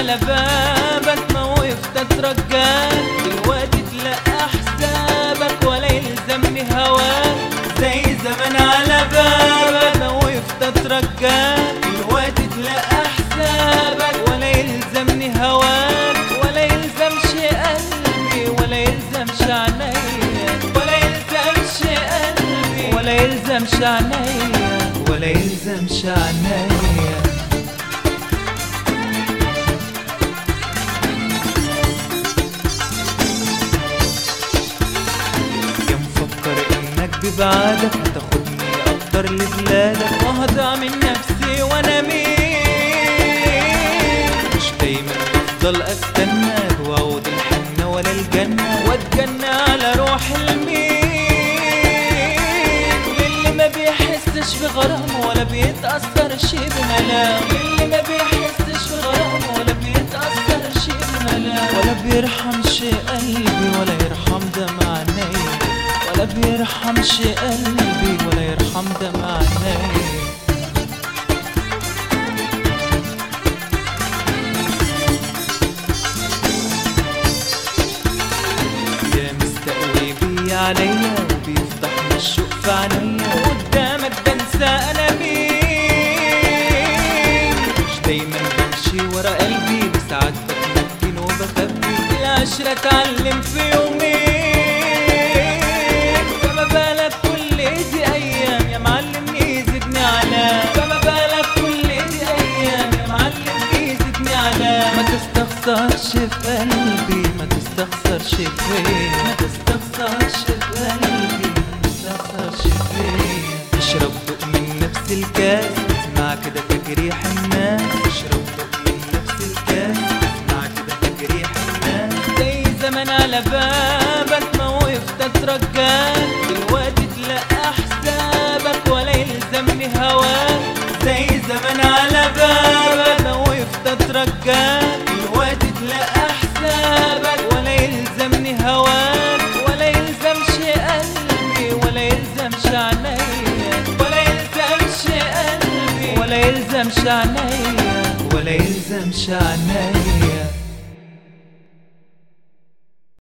على بابك ما وقفت اترجاك دلوقتي تلقى حسابك ولا يلزمني هواك زي زمان على بابك ما وقفت اترجاك دلوقتي تلقى حسابك ولا يلزمني هواك ولا يلزمش قلبي ولا يلزمش عينيا ولا يلزمش قلبي ولا يلزمش عينيا ولا يلزمش عينيا يا مفكر انك ببعادك هتاخدني اكتر لبلادك وهضيع من نفسي وانا مين مش دايما بفضل استناك واعود الحنة ولا الجنة واتجنى على روح المين للي ما بيحسش بغرام ولا بيتأثرش بملام للي ما بيحسش بغرام ولا بيتأثرش بملام ولا بيرحمش قلبي ولا يرحم دمع عيني ولا بيرحمش قلبي ولا يرحم دمع عيني يا مستقوي بي عليا وبيفضحني الشوق في عينيا وقدامك بنسى انا مين مش دايما بمشي ورا قلبي بساعات بتمكن وبخبي العشرة اتعلم في يومين فما بالك كل دي ايام يا معلم يزيدني علام فما بالك كل دي ايام يا معلم يزيدني علام ما تستخسرش في قلبي ما تستخسرش فيا ما تستخسرش في قلبي ما تستخسرش فيا اشرب دوق من نفس الكاس اسمع كده تجريح الناس اشرب دوق من نفس الكاس اسمع كده تجريح الناس زي زمان على بابك ما وقفت اترجاك دلوقتي تلقى حسابك ولا يلزمني هواك زي زمان على بابك ما وقفت اترجاك دلوقتي تلقى حسابك ولا يلزمني هواك ولا يلزمش قلبي ولا يلزمش عينيا ولا يلزمش قلبي ولا يلزمش عينيا ولا يلزمش عينيا